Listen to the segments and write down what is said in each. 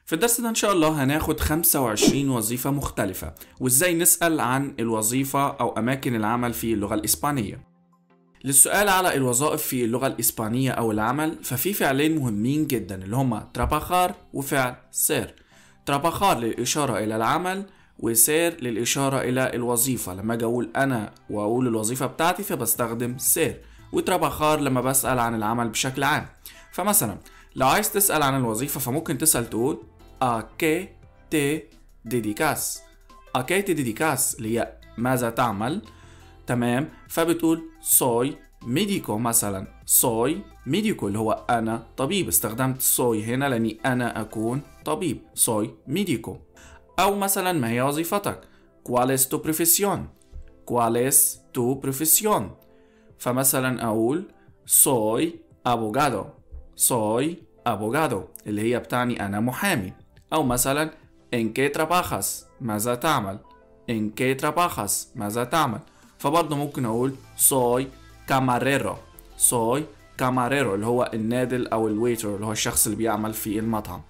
في الدرس ده إن شاء الله هناخد 25 وظيفة مختلفة وإزاي نسأل عن الوظيفة أو أماكن العمل في اللغة الإسبانية للسؤال على الوظائف في اللغة الإسبانية أو العمل ففي فعلين مهمين جدا اللي هما trabajar وفعل ser trabajar للإشارة إلى العمل وسير للإشارة إلى الوظيفة لما أجي أقول أنا وأقول الوظيفة بتاعتي فبستخدم سير وترابخار لما بسأل عن العمل بشكل عام فمثلا لو عايز تسأل عن الوظيفة فممكن تسأل تقول a qué te dedicas a qué te dedicas اللي هي ماذا تعمل تمام فبتقول soy médico مثلا soy médico اللي هو أنا طبيب استخدمت soy هنا لأني أنا أكون طبيب soy médico أو مثلا ما هي وظيفتك cuál es tu profesión cuál es tu profesión فمثلا أقول soy abogado soy abogado اللي هي بتعني أنا محامي أو مثلا en qué trabajas ماذا تعمل en qué trabajas ماذا تعمل فبرضه ممكن أقول soy camarero soy camarero اللي هو النادل أو الويتر اللي هو الشخص اللي بيعمل في المطعم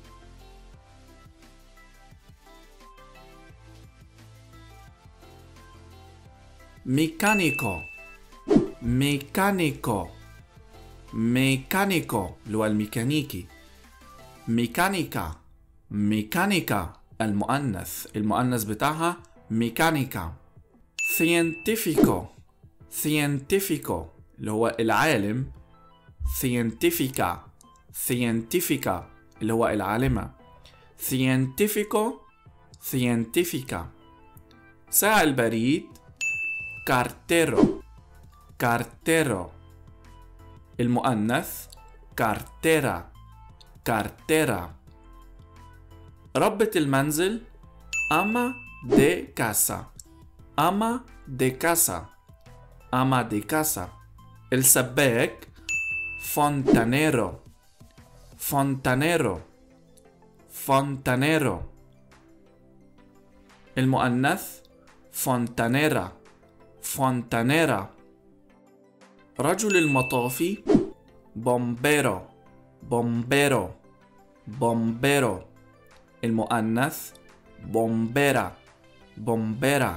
mecánico mecánico mecánico اللي هو الميكانيكي ميكانيكا ميكانيكا المؤنث المؤنث بتاعها ميكانيكا científico científico اللي هو العالم científica científica اللي هو العالمة científico científica ساعة البريد cartero cartero المؤنث cartera cartera ربة المنزل ama de casa ama de casa ama de casa السباك fontanero fontanero fontanero المؤنث fontanera fontanera رجل المطافي bombero bombero bombero المؤنث bombera bombera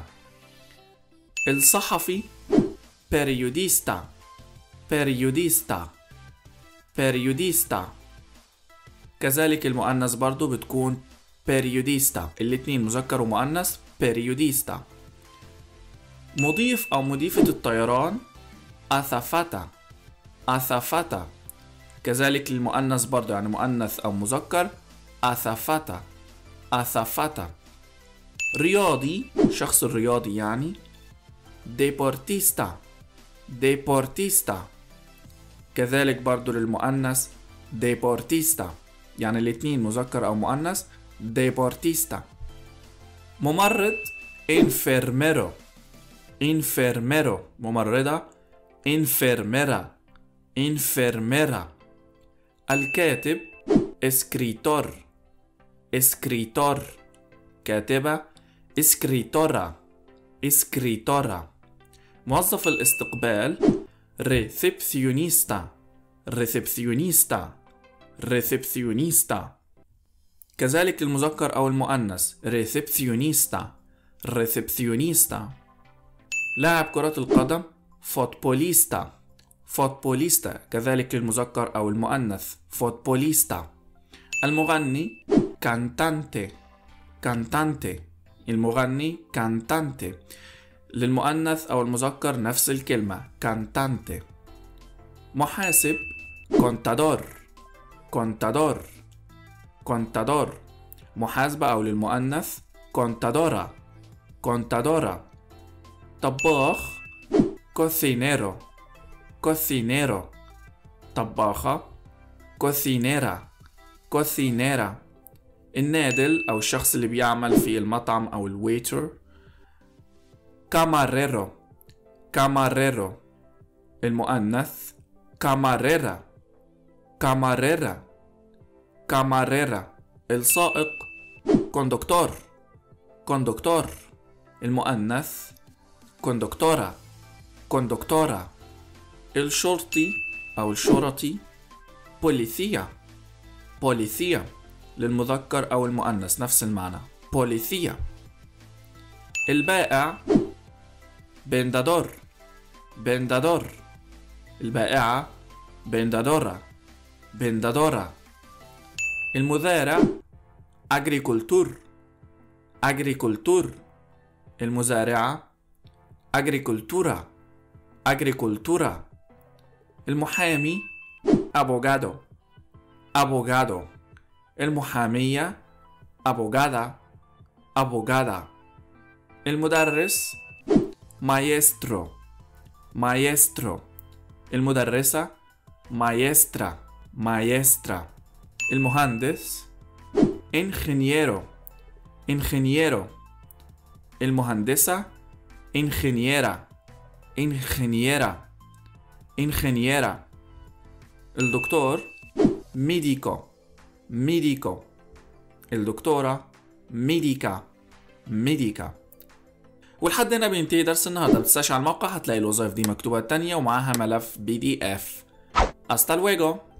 الصحفي periodista periodista periodista كذلك المؤنث برضو بتكون periodista الاتنين مذكر ومؤنث periodista مضيف أو مضيفة الطيران أثافاتا أثافاتا كذلك المؤنث برضو يعني مؤنث أو مذكر أثافاتا أثافاتا رياضي شخص الرياضي يعني ديبورتيستا ديبورتيستا كذلك برضو للمؤنث ديبورتيستا يعني الاتنين مذكر أو مؤنث ديبورتيستا ممرض انفيرميرو انفيرميرو ممرضة انفيرميرا انفيرميرا الكاتب اسكريتور اسكريتور كاتبة اسكريتورا اسكريتورا موظف الاستقبال ريسبسيونيستا ريسبسيونيستا ريسبسيونيستا كذلك المذكر أو المؤنث ريسبسيونيستا ريسبسيونيستا لاعب كرة القدم فوتبوليستا فوتبوليستا كذلك المذكر أو المؤنث فوتبوليستا المغني كانتانتي كانتانتي المغني كانتانتي للمؤنث أو المذكر نفس الكلمة كانتانتي محاسب كونتادور كونتادور كونتادور محاسبة أو للمؤنث كونتادورا كونتادورا طباخ كوسينيرو كوسينيرو طباخة كوسينيرا كوسينيرا النادل أو الشخص اللي بيعمل في المطعم أو الويتر كاماريرو كاماريرو المؤنث كاماريرا كاماريرا كاماريرا السائق كوندكتور كوندكتور المؤنث كوندكتورا كوندكتورا الشرطي أو الشرطي بوليسيا بوليسيا للمذكر أو المؤنث نفس المعنى بوليثيا البائع بندادور بندادور البائعة بندادورا بندادورا المزارع agricultur agricultur المزارعة agricultura agricultura المحامي abogado abogado المحامية abogada abogada المدرس maestro maestro المدرسة maestra maestra المهندس ingeniero ingeniero المهندسة ingeniera ingeniera ingeniera الدكتور médico médico الدكتورة ميديكا ميديكا ولحد هنا بينتهي درس النهارده بتنساش على الموقع هتلاقي الوظائف دي مكتوبة تانية ومعاها ملف بي دي اف Hasta luego!